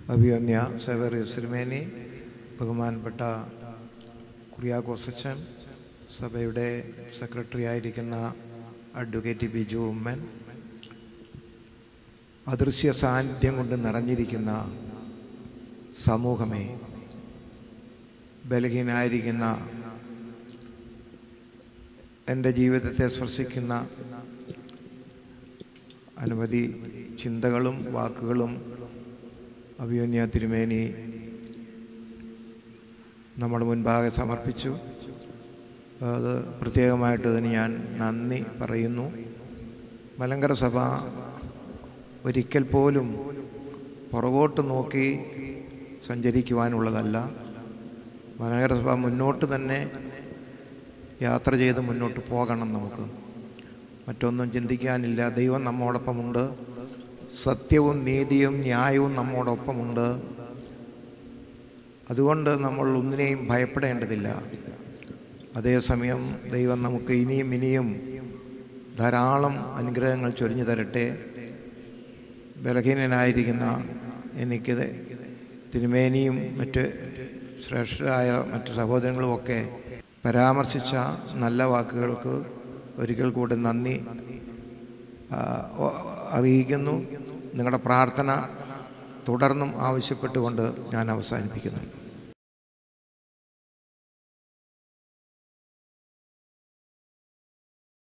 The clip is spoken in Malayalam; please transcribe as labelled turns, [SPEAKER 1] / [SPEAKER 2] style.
[SPEAKER 1] അഭിയന്യ സേവറി സിരിമേനി ബഹുമാനപ്പെട്ട കുറിയാക്കോസച്ചൻ സഭയുടെ സെക്രട്ടറി ആയിരിക്കുന്ന അഡ്വക്കേറ്റ് ബിജു ഉമ്മൻ അദൃശ്യ സാന്നിധ്യം കൊണ്ട് നിറഞ്ഞിരിക്കുന്ന സമൂഹമേ ബലഹീനായിരിക്കുന്ന എൻ്റെ ജീവിതത്തെ സ്പർശിക്കുന്ന അനവധി ചിന്തകളും വാക്കുകളും അഭിയോന്യ തിരുമേനി നമ്മുടെ മുൻപാകെ സമർപ്പിച്ചു അത് പ്രത്യേകമായിട്ട് അതിന് ഞാൻ നന്ദി പറയുന്നു മലങ്കര സഭ ഒരിക്കൽ പോലും പുറകോട്ട് നോക്കി സഞ്ചരിക്കുവാനുള്ളതല്ല മലങ്കര സഭ മുന്നോട്ട് തന്നെ യാത്ര ചെയ്ത് മുന്നോട്ട് പോകണം നമുക്ക് മറ്റൊന്നും ചിന്തിക്കാനില്ല ദൈവം നമ്മോടൊപ്പമുണ്ട് സത്യവും നീതിയും ന്യായവും നമ്മോടൊപ്പമുണ്ട് അതുകൊണ്ട് നമ്മൾ ഒന്നിനെയും ഭയപ്പെടേണ്ടതില്ല അതേസമയം ദൈവം നമുക്ക് ഇനിയും ഇനിയും ധാരാളം അനുഗ്രഹങ്ങൾ ചൊരിഞ്ഞു തരട്ടെ ബലഹീനനായിരിക്കുന്ന എനിക്ക് തിരുമേനിയും മറ്റ് ശ്രേഷ്ഠരായ മറ്റ് സഹോദരങ്ങളുമൊക്കെ പരാമർശിച്ച നല്ല വാക്കുകൾക്ക് ഒരിക്കൽ കൂടി നന്ദി അറിയിക്കുന്നു നിങ്ങളുടെ പ്രാർത്ഥന തുടർന്നും ആവശ്യപ്പെട്ടുകൊണ്ട് ഞാൻ അവസാനിപ്പിക്കുന്നു